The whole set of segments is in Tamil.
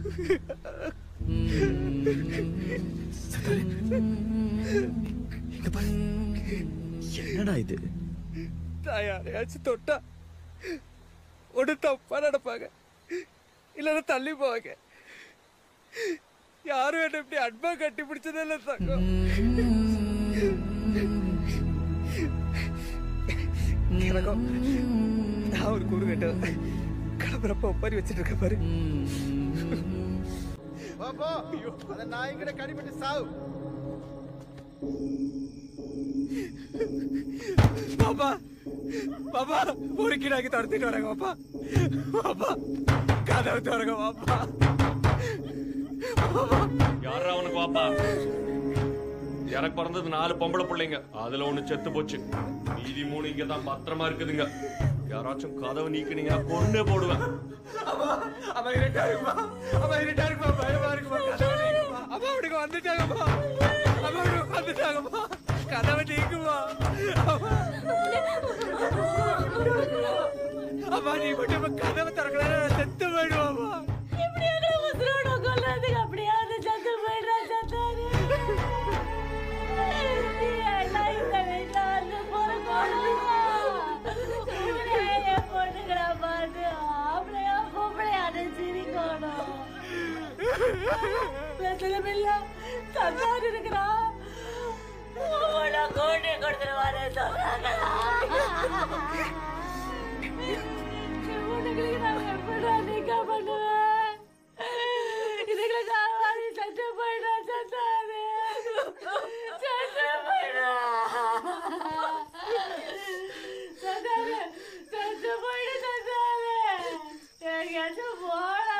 இங்க பாரு என்னடா இது நான் யாரையாச்சும் தொட்டா ஒன்று தப்பா நடப்பாங்க இல்லைன்னா தள்ளி போவாங்க யாரும் என்ன இப்படி அன்பா கட்டி பிடிச்சதே இல்லை தங்கம் எனக்கும் நான் ஒரு கூறு கட்டேன் கிளம்புறப்ப ஒப்பாரி வச்சுட்டு இருக்க பாரு போ அத நாய் கிட்ட கடிபட்டு சாவு பாப்பா பாப்பா ஒரு கிடாக்கி துரத்திட்டு வராங்க பாப்பா பாப்பா கதவு திறங்க பாப்பா யாரா அவனுக்கு வாப்பா எனக்கு பிறந்தது நாலு பொம்பளை பிள்ளைங்க அதுல ஒண்ணு செத்து போச்சு மீதி மூணு இங்க தான் பத்திரமா இருக்குதுங்க யாராச்சும் கதவை நீக்கினீங்க கொன்னே போடுவேன் அம்மா அம்மா இருட்டா இருக்குமா அம்மா இருட்டா இருக்குமா பயமா இருக்குமா கதவை நீக்குமா அம்மா அவனுக்கு வந்துட்டாங்கம்மா அம்மா அவனுக்கு வந்துட்டாங்கம்மா கதவை நீக்குமா அம்மா அம்மா நீ மட்டும் இப்ப கதவை திறக்கல நான் செத்து போயிடுவாம்மா இப்படியாக உசுரோட கொள்றதுக்கு அப்படியாவது சத்து போயிடுறா சத்தாரு நீ எல்லாம் இந்த வீட்டுல வந்து பொறுக்கணும் பொண்ணுங்களா பார்த்து ஆம்பளையா பொம்பளையா சிரிக்கணும் வெத்தலமில்ல சத்தாரு இருக்கிறா உங்களை கூட்டி கொடுத்துருவாரு சொல்றாங்களா உனக்கு நான் எப்படா நிக்கா பண்ணுவேன் இதுகளை காவாதி சத்து போயிடா சத்தாரு சத்து போயிடா சத்தாரு சத்து போயிடு சத்தாரு எங்கேயாச்சும் போடா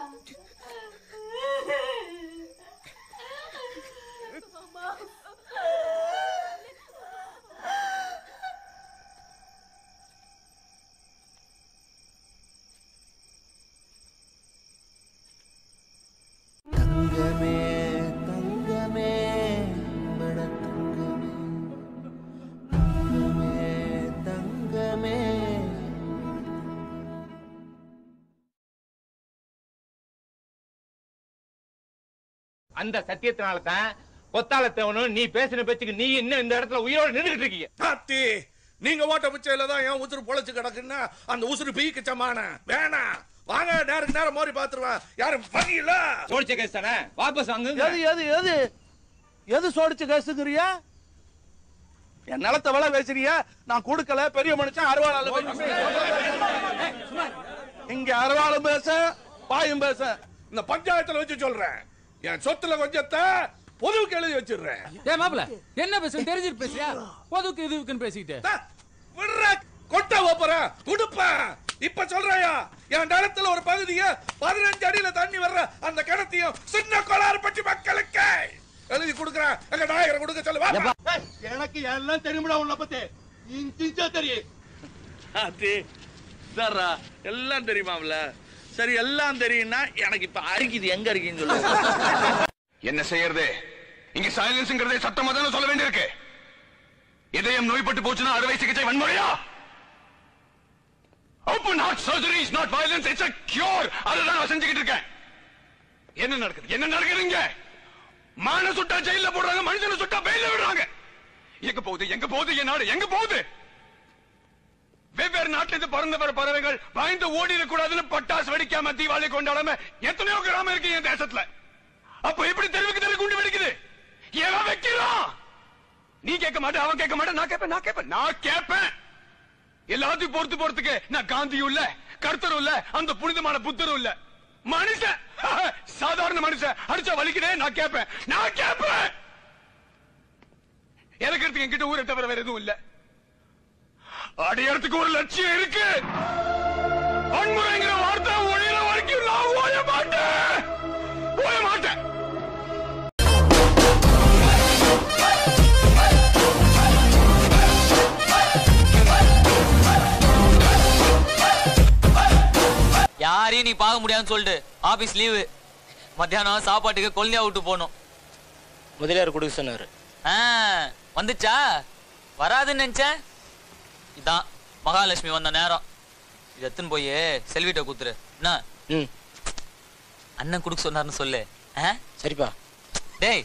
தங்கமே தங்கமே மன தங்கமே தங்கமே தங்கமே அந்த சத்தியத்தினால தான் கொத்தாலத்தவனும் நீ பேசின பேச்சுக்கு நீ இன்னும் இந்த இடத்துல உயிரோட நின்றுகிட்டு இருக்கீங்க அத்தி நீங்க ஓட்ட பிச்சையில தான் என் உசுறு பொழைச்சு கிடக்குன்னா அந்த உசுறு பீக்கு சமான வேணாம் வாங்க நேருக்கு நேரம் மோரி பாத்துருவேன் யாரும் பகில சோடிச்ச கேஸ் தானே வாபஸ் வாங்குங்க எது எது எது எது சோடிச்சு கேசுக்கிறியா என் நிலத்தை விலை பேசுறியா நான் கொடுக்கல பெரிய மனுஷன் அறுவாளால இங்க அறுவாளும் பேச பாயும் பேச இந்த பஞ்சாயத்துல வச்சு சொல்றேன் என் சொத்துல கொஞ்சத்தை பொதுவுக்கு எழுதி வச்சிடுறேன் ஏ மாப்பிள என்ன பேச தெரிஞ்சிட்டு பேசுறியா பொதுக்கு இதுக்குன்னு பேசிக்கிட்டு தா, விடுற கொட்ட ஓப்புறேன் கொடுப்பேன் இப்ப சொல்றயா என் நிலத்துல ஒரு பகுதிய பதினஞ்சு அடியில தண்ணி வர்ற அந்த கிணத்தையும் சின்ன கோளாறு பற்றி மக்களுக்கு எழுதி கொடுக்குறேன் எங்க நாயகரை கொடுக்க சொல்லுவா எனக்கு எல்லாம் தெரியுமிடா உன்னை பத்தி இன்ச்சா தெரியும் அது சாரா எல்லாம் தெரியுமாம்ல சரி எல்லாம் தெரியும்னா எனக்கு இப்ப அரிக்குது எங்க இருக்குன்னு சொல்லு என்ன செய்யறது இங்க சைலன்ஸ்ங்கிறதே சத்தமா தானே சொல்ல வேண்டியிருக்கு இதயம் நோய்பட்டு போச்சுன்னா அறுவை சிகிச்சை வன்முறையா open heart surgery is not violence it's a cure அதுதான் நான் செஞ்சுக்கிட்டு இருக்கேன் என்ன நடக்குது என்ன நடக்குது இங்க மான சுட்டா ஜெயில போடுறாங்க மனுஷனை சுட்டா பெயில விடுறாங்க எங்க போகுது எங்க போகுது என் நாடு எங்க போகுது வெவ்வேறு நாட்டில இருந்து பறந்து வர பறவைகள் பயந்து ஓடிட கூடாதுன்னு பட்டாசு வெடிக்காம தீபாவளி கொண்டாடாம எத்தனையோ கிராமம் இருக்கு என் தேசத்துல அப்ப எப்படி தெருவுக்கு தெரு குண்டு வெடிக்குது எவன் வைக்கிறான் நீ கேட்க மாட்டே அவன் கேட்க மாட்டேன் நான் கேட்பேன் நான் கேட்பேன் நான் கேட்பேன் எல்லாத்தையும் பொறுத்து போறதுக்கு நான் காந்தியும் இல்ல கர்த்தரும் இல்ல அந்த புனிதமான புத்தரும் இல்ல மனுஷன் சாதாரண மனுஷன் அடிச்சா வலிக்கிறே நான் கேட்பேன் நான் கேட்பேன் இறக்கிறதுக்கு என்கிட்ட ஊரை தவிர வேற எதுவும் இல்ல அடையறதுக்கு ஒரு லட்சியம் இருக்கு வன்முறைங்கிற வார்த்தை ஒழியிற வரைக்கும் நான் ஓய மாட்டேன் ஓய மாட்டேன் யாரையும் நீ பார்க்க முடியாதுன்னு சொல்லிட்டு ஆபீஸ் லீவு மத்தியானம் சாப்பாட்டுக்கு கொல்லியா விட்டு போகணும் முதலியார் கொடுக்க சொன்னாரு ஆ, வந்துச்சா வராதுன்னு நினைச்சேன் இதான் மகாலட்சுமி வந்த நேரம் இதை எடுத்துன்னு போய் செல்விட்ட குத்துரு என்ன ம் அண்ணன் கொடுக்க சொன்னாருன்னு சொல்லு ஆ? சரிப்பா டேய்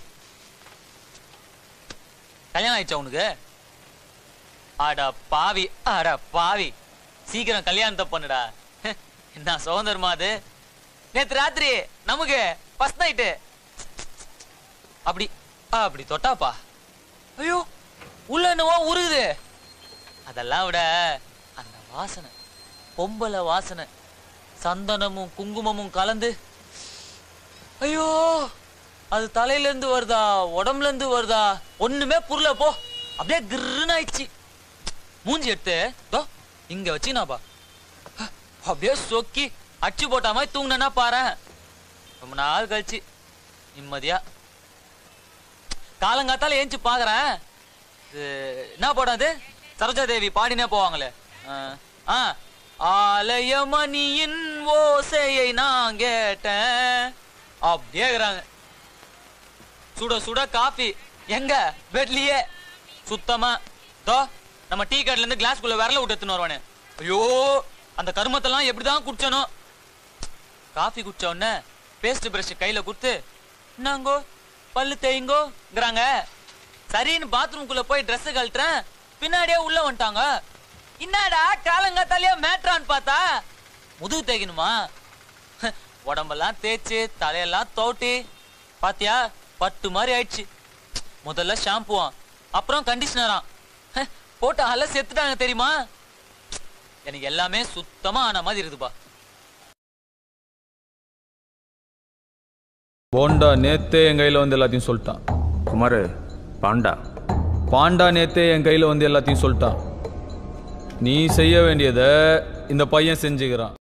கல்யாணம் ஆயிடுச்சா உனக்கு அட பாவி அட பாவி சீக்கிரம் கல்யாணத்தை பண்ணுடா என்ன சுதந்திரமா அது நேத்து ராத்திரி நமக்கு ஃபர்ஸ்ட் நைட்டு அப்படி அப்படி தொட்டாப்பா ஐயோ உள்ள என்னவோ உருகுது அதெல்லாம் விட அந்த வாசனை பொம்பளை வாசனை சந்தனமும் குங்குமமும் கலந்து ஐயோ அது தலையில இருந்து வருதா உடம்புல இருந்து வருதா ஒண்ணுமே புரியல போ அப்படியே கிருன்னு ஆயிடுச்சு மூஞ்சி எடுத்து தோ இங்க வச்சுனாப்பா அப்படியே சொக்கி அச்சு போட்ட மாதிரி தூங்கினா பாரு ரொம்ப நாள் கழிச்சு நிம்மதியா காலங்காத்தால ஏஞ்சி பாக்குறேன் இது என்ன படம் அது சரோஜா தேவி பாடினே போவாங்களே ஆ, ஆ ஆலயமணியின் ஓசையை நான் கேட்டேன் அப்படியே இருக்கிறாங்க சுட சுட காஃபி எங்க பெட்லயே சுத்தமா தோ நம்ம டீ கடையில இருந்து கிளாஸ்க்குள்ள விரல விட்டு எடுத்துன்னு வருவானே ஐயோ அந்த கருமத்தெல்லாம் எப்படிதான் குடிச்சனோ காஃபி குடிச்ச உடனே பேஸ்ட் பிரஷ் கையில கொடுத்து என்னங்கோ பல்லு தேய்ங்கோங்கிறாங்க சரின்னு பாத்ரூம்குள்ள போய் Dress கழட்டுறேன் பின்னாடியே உள்ள வந்துட்டாங்க என்னடா காலங்காத்தாலேயே மேட்ரான்னு பார்த்தா முதுகு தேய்க்கணுமா உடம்பெல்லாம் தேய்ச்சு தலையெல்லாம் தோட்டி பாத்தியா பட்டு மாதிரி ஆயிடுச்சு முதல்ல ஷாம்புவான் அப்புறம் கண்டிஷனராம் போட்டு அல செத்துட்டாங்க தெரியுமா எனக்கு எல்லாமே சுத்தமா ஆன மாதிரி இருக்குதுப்பா போண்டா நேத்தே என் கையில் வந்து எல்லாத்தையும் சொல்லிட்டான் குமார் பாண்டா பாண்டா நேத்தே என் கையில் வந்து எல்லாத்தையும் சொல்லிட்டான் நீ செய்ய வேண்டியதை இந்த பையன் செஞ்சுக்கிறான்